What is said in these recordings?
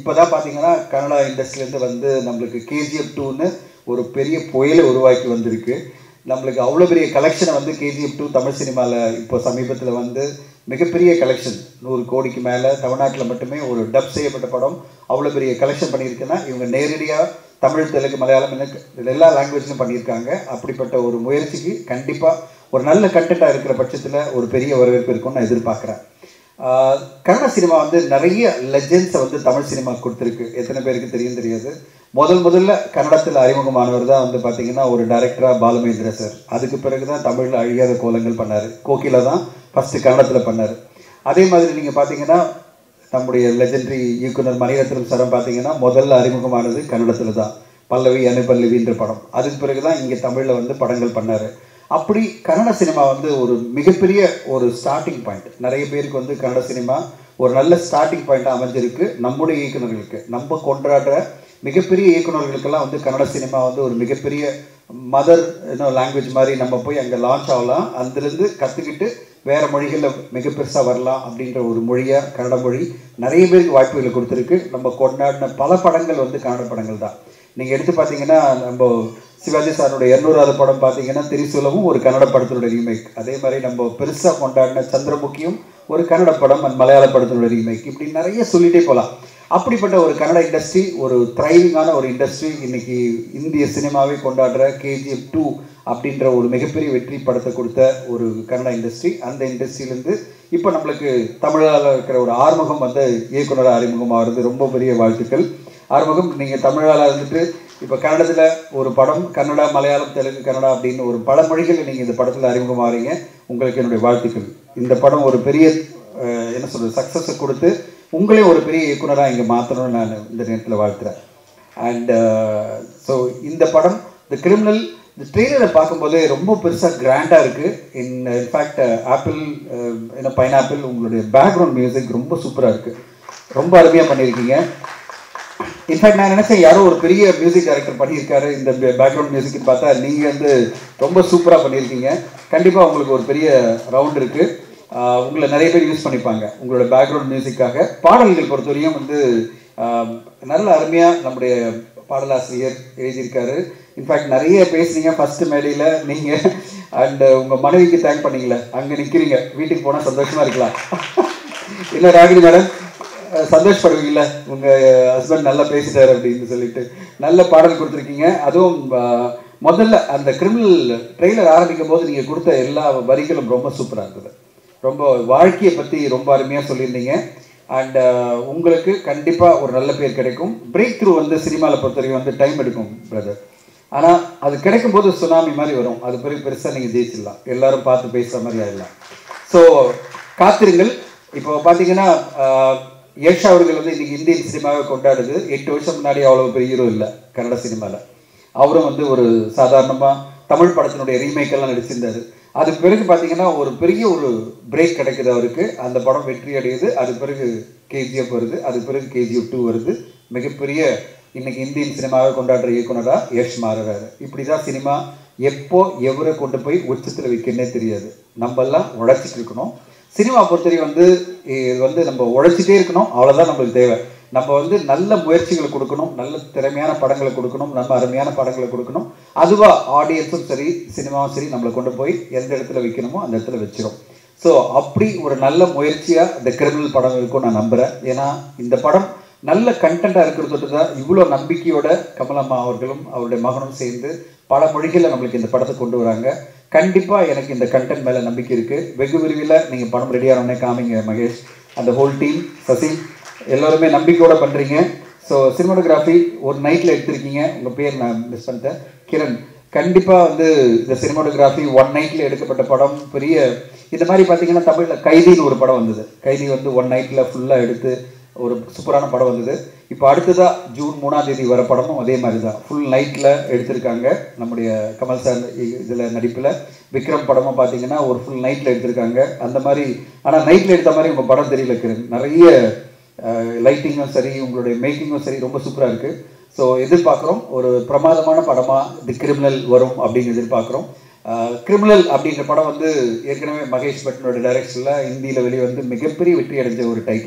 இப்போ தான் பார்த்தீங்கன்னா கன்னடா இண்டஸ்ட்ரியிலேருந்து வந்து நம்மளுக்கு கேஜிஎஃப் டூன்னு ஒரு பெரிய புயலை உருவாக்கி வந்திருக்கு நம்மளுக்கு அவ்வளோ பெரிய கலெக்ஷனை வந்து கேஜிஎஃப் டூ தமிழ் சினிமாவில் இப்போ சமீபத்தில் வந்து மிகப்பெரிய கலெக்ஷன் நூறு கோடிக்கு மேலே தமிழ்நாட்டில் மட்டுமே ஒரு டப் செய்யப்பட்ட படம் அவ்வளோ பெரிய கலெக்ஷன் பண்ணியிருக்குன்னா இவங்க நேரடியாக தமிழ் தெலுங்கு மலையாளம் எனக்கு எல்லா லாங்குவேஜ்லையும் பண்ணியிருக்காங்க அப்படிப்பட்ட ஒரு முயற்சிக்கு கண்டிப்பாக ஒரு நல்ல கண்டென்ட்டாக இருக்கிற பட்சத்தில் ஒரு பெரிய வரவேற்பு இருக்கும்னு நான் எதிர்பார்க்குறேன் ஆஹ் கன்னட சினிமா வந்து நிறைய லெஜெண்ட்ஸை வந்து தமிழ் சினிமா கொடுத்துருக்கு எத்தனை பேருக்கு தெரியும் தெரியாது முதல் முதல்ல கன்னடத்தில் அறிமுகமானவர் தான் வந்து பார்த்தீங்கன்னா ஒரு டைரக்டராக பாலுமேந்திர சார் அதுக்கு பிறகு தான் தமிழில் அழியாத கோலங்கள் பண்ணார் கோகிலா தான் ஃபஸ்ட்டு கன்னடத்தில் பண்ணார் அதே மாதிரி நீங்கள் பார்த்தீங்கன்னா நம்முடைய லெஜெண்டரி இயக்குனர் மணிரத்னம் சரம் பார்த்தீங்கன்னா முதல்ல அறிமுகமானது கன்னடத்தில் தான் பல்லவி அனுபல்லவின்ற படம் அதுக்கு பிறகு தான் இங்கே தமிழில் வந்து படங்கள் பண்ணார் அப்படி கன்னட சினிமா வந்து ஒரு மிகப்பெரிய ஒரு ஸ்டார்டிங் பாயிண்ட் நிறைய பேருக்கு வந்து கன்னட சினிமா ஒரு நல்ல ஸ்டார்டிங் பாயிண்ட்டாக அமைஞ்சிருக்கு நம்முடைய இயக்குனர்களுக்கு நம்ம கொண்டாடுற மிகப்பெரிய இயக்குனர்களுக்கெல்லாம் வந்து கன்னட சினிமா வந்து ஒரு மிகப்பெரிய மதர் இன்னும் லாங்குவேஜ் மாதிரி நம்ம போய் அங்கே லான்ச் ஆகலாம் அதுலேருந்து கற்றுக்கிட்டு வேறு மொழிகளில் மிக பெருசாக வரலாம் அப்படின்ற ஒரு மொழியாக கன்னட மொழி நிறைய பேருக்கு வாய்ப்புகளை கொடுத்துருக்கு நம்ம கொண்டாடின பல படங்கள் வந்து கன்னட படங்கள் தான் நீங்கள் எடுத்து பார்த்தீங்கன்னா நம்ம சிவாஜி சாரோட இரநூறாவது படம் பார்த்தீங்கன்னா திரிசூலமும் ஒரு கன்னட படத்தோட ரீமேக் அதே மாதிரி நம்ம பெருசாக கொண்டாடின சந்திரமுகியும் ஒரு கன்னட படம் and மலையாள படத்தோட ரீமேக் இப்படி நிறைய சொல்லிட்டே போகலாம் அப்படிப்பட்ட ஒரு கன்னட இண்டஸ்ட்ரி ஒரு த்ரைவிங்கான ஒரு இண்டஸ்ட்ரி இன்னைக்கு இந்திய சினிமாவை கொண்டாடுற கேஜிஎஃப் டூ அப்படின்ற ஒரு மிகப்பெரிய வெற்றி படத்தை கொடுத்த ஒரு கன்னட இண்டஸ்ட்ரி அந்த இண்டஸ்ட்ரியிலேருந்து இப்போ நம்மளுக்கு தமிழால் இருக்கிற ஒரு ஆறுமுகம் வந்து இயக்குனராக அறிமுகமாகிறது ரொம்ப பெரிய வாழ்த்துக்கள் ஆறுமுகம் நீங்கள் தமிழால் இருந்துட்டு இப்போ கன்னடத்தில் ஒரு படம் கன்னடா மலையாளம் தெலுங்கு கன்னடா அப்படின்னு ஒரு பல மொழிகளில் நீங்கள் இந்த படத்தில் அறிமுகமாகறீங்க உங்களுக்கு என்னுடைய வாழ்த்துக்கள் இந்த படம் ஒரு பெரிய அஹ், என்ன சொல்கிறது சக்ஸஸை கொடுத்து உங்களே ஒரு பெரிய இயக்குனராக இங்கே மாற்றணும்னு நான் இந்த நேரத்தில் வாழ்த்துறேன் அண்ட் ஸோ இந்த படம் த கிரிமினல் இந்த ட்ரெய்லரை பார்க்கும்போதே ரொம்ப பெருசாக கிராண்டாக இருக்குது இன் இன்ஃபேக்ட் ஆப்பிள் என்ன பைனாப்பிள் உங்களுடைய பேக்ரவுண்ட் மியூசிக் ரொம்ப சூப்பராக இருக்குது ரொம்ப அருமையாக பண்ணியிருக்கீங்க இன்ஃபேக்ட் நான் நினைச்சேன் யாரோ ஒரு பெரிய மியூசிக் டைரக்டர் பண்ணியிருக்காரு இந்த பேக்ரவுண்ட் மியூசிக் பார்த்தா நீங்கள் வந்து ரொம்ப சூப்பராக பண்ணியிருக்கீங்க கண்டிப்பாக உங்களுக்கு ஒரு பெரிய ரவுண்ட் இருக்குது உங்களை நிறைய பேர் யூஸ் பண்ணிப்பாங்க உங்களோட பேக்ரவுண்ட் மியூசிக்காக பாடல்கள் பொறுத்தவரையும் வந்து ஆஹ், நல்ல அருமையாக நம்முடைய பாடலாசிரியர் எழுதியிருக்காரு இன்ஃபேக்ட் நிறைய பேசுனீங்க ஃபஸ்ட்டு மேடையில் நீங்கள் அண்ட் உங்கள் மனைவிக்கு தேங்க் பண்ணீங்களே அங்கே நிற்கிறீங்க வீட்டுக்கு போனால் சந்தோஷமாக இருக்கலாம் இல்லை ராகினி மேடம் அஹ் சந்தோஷப்படுவீங்கல்ல உங்க ஹஸ்பண்ட் நல்லா பேசிட்டாரு அப்படின்னு சொல்லிட்டு நல்ல பாடல் கொடுத்துருக்கீங்க அதுவும் அஹ், முதல்ல அந்த கிரிமினல் ட்ரெய்லர் ஆரம்பிக்கும் போது நீங்க கொடுத்த எல்லா வரிகளும் ரொம்ப சூப்பரா இருந்தது ரொம்ப வாழ்க்கையை பத்தி ரொம்ப அருமையா சொல்லியிருந்தீங்க அண்ட் உங்களுக்கு கண்டிப்பா ஒரு நல்ல பேர் கிடைக்கும் பிரேக் த்ரூ வந்து சினிமாவில் பொறுத்தவரைக்கும் வந்து டைம் எடுக்கும் பிரதர் ஆனா அது கிடைக்கும் போது சுனாமி மாதிரி வரும் அது பிறகு பெருசா நீங்க ஜெயிச்சிடலாம் எல்லாரும் பார்த்து பேசுற மாதிரி ஆயிடலாம் ஸோ காத்திருங்கள் இப்போ பார்த்தீங்கன்னா ஆஹ், யஷ் அவர்கள் வந்து இன்னைக்கு இந்தியன் சினிமாவை கொண்டாடுது எட்டு வருஷம் முன்னாடி அவ்வளோ பெரிய ஹீரோ இல்லை கன்னட சினிமாவில் அவரும் வந்து ஒரு சாதாரணமாக தமிழ் படத்தினுடைய ரீமேக் எல்லாம் நடிச்சிருந்தாரு அதுக்கு பிறகு பார்த்தீங்கன்னா ஒரு பெரிய ஒரு பிரேக் கிடைக்குது அவருக்கு அந்த படம் வெற்றி அடையுது அது பிறகு கேஜிஎஃப் வருது அது பிறகு கேஜிஎஃப் டூ வருது மிகப்பெரிய இன்னைக்கு இந்தியன் சினிமாவை கொண்டாடுற இயக்குனரா யஷ் மாறுறாரு இப்படி தான் சினிமா எப்போ எவரை கொண்டு போய் உச்சத்தில் வைக்கணுன்னே தெரியாது நம்ம எல்லாம் உழைச்சிட்டு இருக்கணும் சினிமா பொறுத்தவரை வந்து இது வந்து நம்ம உழைச்சிட்டே இருக்கணும் அவ்வளோதான் நம்மளுக்கு தேவை நம்ம வந்து நல்ல முயற்சிகளை கொடுக்கணும் நல்ல திறமையான படங்களை கொடுக்கணும் நல்ல அருமையான படங்களை கொடுக்கணும் அதுவா ஆடியன்ஸும் சரி சினிமாவும் சரி நம்மளை கொண்டு போய் எந்த இடத்துல வைக்கணுமோ அந்த இடத்துல வச்சிரும் ஸோ அப்படி ஒரு நல்ல முயற்சியாக இந்த கிரிமினல் படம் இருக்கும் நான் நம்புகிறேன் ஏன்னா இந்த படம் நல்ல கண்டென்ட்டாக இருக்கிறது தான் இவ்வளோ நம்பிக்கையோட கமலம்மா அவர்களும் அவருடைய மகனும் சேர்ந்து பல மொழிகளில் நம்மளுக்கு இந்த படத்தை கொண்டு வராங்க கண்டிப்பாக எனக்கு இந்த கண்டென்ட் மேலே நம்பிக்கை இருக்குது வெகு விரைவில் நீங்கள் படம் ரெடியானோடனே காமிங்க மகேஷ் அந்த ஹோல் டீம் சசி எல்லோருமே நம்பிக்கையோட பண்ணுறீங்க ஸோ சினிமாட்டோகிராஃபி ஒரு நைட்டில் எடுத்திருக்கீங்க உங்கள் பேர் நான் மிஸ் பண்ணிட்டேன் கிரண் கண்டிப்பாக வந்து இந்த சினிமாட்டோகிராஃபி ஒன் நைட்டில் எடுக்கப்பட்ட படம் பெரிய இந்த மாதிரி பார்த்தீங்கன்னா தமிழில் கைதின்னு ஒரு படம் வந்தது கைதி வந்து ஒன் நைட்டில் ஃபுல்லாக எடுத்து ஒரு சூப்பரான படம் வந்தது இப்போ அடுத்ததா ஜூன் மூணாம் தேதி வர படமும் அதே மாதிரி தான் ஃபுல் நைட்டில் எடுத்திருக்காங்க நம்முடைய கமல் சார் இதில் நடிப்பில் விக்ரம் படமும் பார்த்தீங்கன்னா ஒரு ஃபுல் நைட்டில் எடுத்திருக்காங்க அந்த மாதிரி ஆனால் நைட்டில் எடுத்த மாதிரி உங்கள் படம் தெரியல கிரண் நிறைய லைட்டிங்கும் சரி உங்களுடைய மேக்கிங்கும் சரி ரொம்ப சூப்பராக இருக்குது ஸோ எதிர்பார்க்குறோம் ஒரு பிரமாதமான படமாக தி கிரிமினல் வரும் அப்படின்னு எதிர்பார்க்குறோம் கிரிமினல் அப்படின்ற படம் வந்து ஏற்கனவே மகேஷ் பட்டனோட டைரக்ஷனில் ஹிந்தியில் வெளியே வந்து மிகப்பெரிய வெற்றி அடைஞ்ச ஒரு டைட்டில்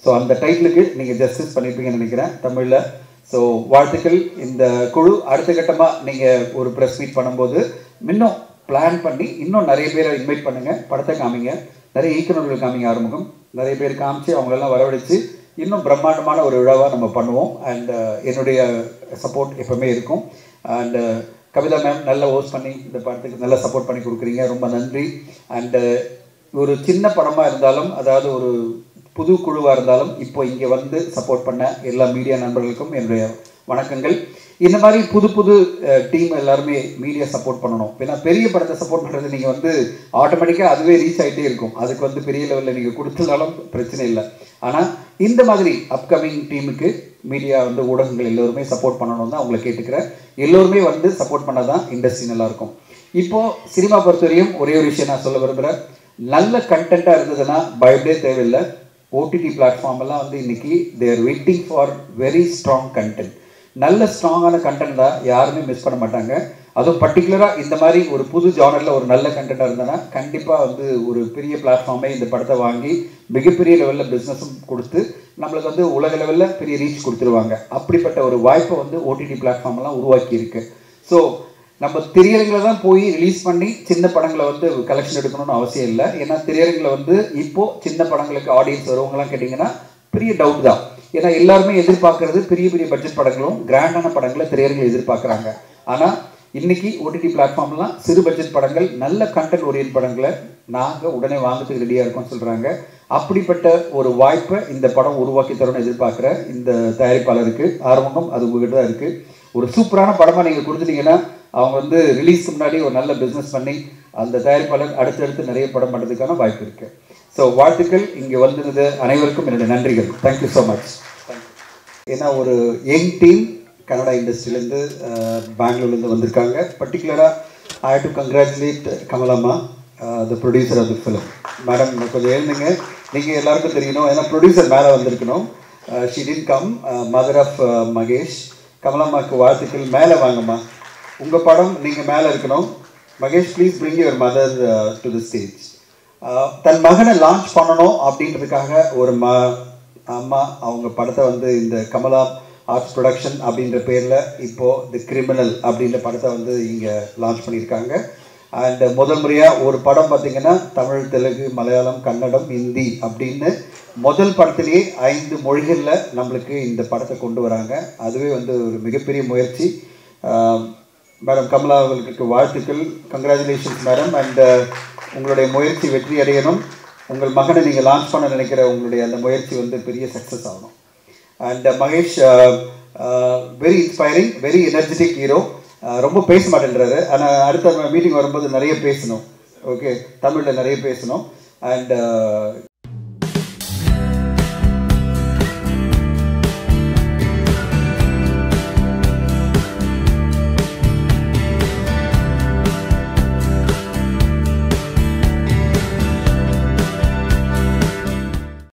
ஸோ அந்த டைட்டிலுக்கு நீங்கள் ஜஸ்டிஸ் பண்ணியிருப்பீங்கன்னு நினைக்கிறேன் தமிழில் ஸோ வாழ்த்துக்கள் இந்த குழு அடுத்த கட்டமாக நீங்கள் ஒரு ப்ரெஸ் மீட் பண்ணும்போது இன்னும் பிளான் பண்ணி இன்னும் நிறைய பேரை இன்வைட் பண்ணுங்கள் படத்தை காமிங்க நிறைய இயக்குநர்கள் காமிங்க ஆறுமுகம் நிறைய பேர் காமிச்சு அவங்களெல்லாம் வரவழைச்சு இன்னும் பிரம்மாண்டமான ஒரு விழாவாக நம்ம பண்ணுவோம் அண்ட் என்னுடைய சப்போர்ட் எப்பவுமே இருக்கும் அண்ட் கவிதா மேம் நல்லா ஹோஸ்ட் பண்ணி இந்த படத்துக்கு நல்லா சப்போர்ட் பண்ணி கொடுக்குறீங்க ரொம்ப நன்றி அண்டு ஒரு சின்ன படமாக இருந்தாலும் அதாவது ஒரு புது குழுவாக இருந்தாலும் இப்போ இங்கே வந்து சப்போர்ட் பண்ண எல்லா மீடியா நண்பர்களுக்கும் என்னுடைய வணக்கங்கள் இந்த மாதிரி புது புது டீம் எல்லாருமே மீடியா சப்போர்ட் பண்ணணும் ஏன்னா பெரிய படத்தை சப்போர்ட் பண்ணுறது நீங்கள் வந்து ஆட்டோமேட்டிக்காக அதுவே ரீச் ஆகிட்டே இருக்கும் அதுக்கு வந்து பெரிய லெவலில் நீங்கள் கொடுத்ததாலும் பிரச்சனை இல்லை ஆனால் இந்த மாதிரி அப்கமிங் டீமுக்கு மீடியா வந்து ஊடகங்கள் எல்லோருமே சப்போர்ட் பண்ணணும் தான் உங்களை கேட்டுக்கிறேன் எல்லோருமே வந்து சப்போர்ட் பண்ணால் தான் இண்டஸ்ட்ரி நல்லாயிருக்கும் இப்போது சினிமா பொறுத்தவரையும் ஒரே ஒரு விஷயம் நான் சொல்ல விரும்புகிறேன் நல்ல கண்டென்ட்டாக இருந்ததுன்னா பயப்படே தேவையில்லை ஓடிடி பிளாட்ஃபார்ம் எல்லாம் வந்து இன்னைக்கு there waiting for very strong content நல்ல ஸ்ட்ராங்கான கண்டென்ட் தான் யாருமே மிஸ் பண்ண மாட்டாங்க அதுவும் பர்டிகுலராக இந்த மாதிரி ஒரு புது ஜானரில் ஒரு நல்ல கண்டென்ட்டாக இருந்ததுன்னா கண்டிப்பாக வந்து ஒரு பெரிய பிளாட்ஃபார்மே இந்த படத்தை வாங்கி மிகப்பெரிய லெவலில் பிஸ்னஸும் கொடுத்து நம்மளுக்கு வந்து உலக லெவலில் பெரிய ரீச் கொடுத்துருவாங்க அப்படிப்பட்ட ஒரு வாய்ப்பை வந்து ஓடிடி பிளாட்ஃபார்ம் எல்லாம் உருவாக்கி இருக்கு ஸோ நம்ம திரையரங்கில் தான் போய் ரிலீஸ் பண்ணி சின்ன படங்களை வந்து கலெக்ஷன் எடுக்கணும்னு அவசியம் இல்லை ஏன்னா திரையரங்கில் வந்து இப்போ சின்ன படங்களுக்கு ஆடியன்ஸ் வருவங்கலாம் கேட்டிங்கன்னா பெரிய டவுட் தான் ஏன்னா எல்லாருமே எதிர்பார்க்கறது பெரிய பெரிய பட்ஜெட் படங்களும் கிராண்டான படங்களை திரையரங்கில் எதிர்பார்க்குறாங்க ஆனால் இன்னைக்கு ஓடிடி பிளாட்ஃபார்ம்லாம் சிறு பட்ஜெட் படங்கள் நல்ல கண்டென்ட் ஓரியன்ட் படங்களை நாங்கள் உடனே வாங்கிறதுக்கு ரெடியாக இருக்கோம்னு சொல்கிறாங்க அப்படிப்பட்ட ஒரு வாய்ப்பை இந்த படம் உருவாக்கி தரும்னு எதிர்பார்க்குற இந்த தயாரிப்பாளருக்கு ஆர்வமும் அது உங்ககிட்ட தான் இருக்குது ஒரு சூப்பரான படமாக நீங்கள் கொடுத்துட்டீங்கன்னா அவங்க வந்து ரிலீஸ்க்கு முன்னாடி ஒரு நல்ல பிஸ்னஸ் பண்ணி அந்த தயாரிப்பாளர் அடுத்தடுத்து நிறைய படம் பண்ணுறதுக்கான வாய்ப்பு இருக்குது ஸோ வாழ்த்துக்கள் இங்கே வந்திருந்த அனைவருக்கும் என்னுடைய நன்றிகள் தேங்க்யூ ஸோ மச் ஏன்னா ஒரு யங் டீம் கன்னடா இண்டஸ்ட்ரியிலேருந்து பெங்களூர்லேருந்து வந்திருக்காங்க பர்டிகுலராக I to congratulate Kamalamma the producer of the film madam கொஞ்சம் எழுந்துங்க நீங்கள் எல்லாருக்கும் தெரியணும் ஏன்னா ப்ரொடியூசர் மேலே வந்திருக்கணும் ஷி டின் கம் மதர் ஆஃப் மகேஷ் கமலம்மாவுக்கு வாழ்த்துக்கள் மேலே வாங்கம்மா உங்கள் படம் நீங்கள் மேலே இருக்கணும் Mahesh please bring your mother to the stage தன் மகனை லான்ச் பண்ணணும் அப்படின்றதுக்காக ஒரு ம அம்மா அவங்க படத்தை வந்து இந்த கமலா ஆர்ட்ஸ் ப்ரொடக்ஷன் அப்படின்ற பேரில் இப்போது தி கிரிமினல் அப்படின்ற படத்தை வந்து இங்கே லான்ச் பண்ணியிருக்காங்க அண்ட் முதல் முறையாக ஒரு படம் பார்த்திங்கன்னா தமிழ் தெலுங்கு மலையாளம் கன்னடம் ஹிந்தி அப்படின்னு முதல் படத்திலேயே ஐந்து மொழிகளில் நம்மளுக்கு இந்த படத்தை கொண்டு வராங்க அதுவே வந்து ஒரு மிகப்பெரிய முயற்சி மேடம் கமலா அவர்களுக்கு வாழ்த்துக்கள் கங்க்ராச்சுலேஷன்ஸ் மேடம் அண்ட் உங்களுடைய முயற்சி வெற்றி அடையணும் உங்கள் மகனை நீங்கள் லான்ச் பண்ண நினைக்கிற உங்களுடைய அந்த முயற்சி வந்து பெரிய சக்ஸஸ் ஆகணும் and Mahesh very inspiring very energetic hero ரொம்ப பேச மாட்டேன்றாரு ஆனால் அடுத்த மீட்டிங் வரும்போது நிறைய பேசணும் ஓகே தமிழில் நிறைய பேசணும் அண்ட்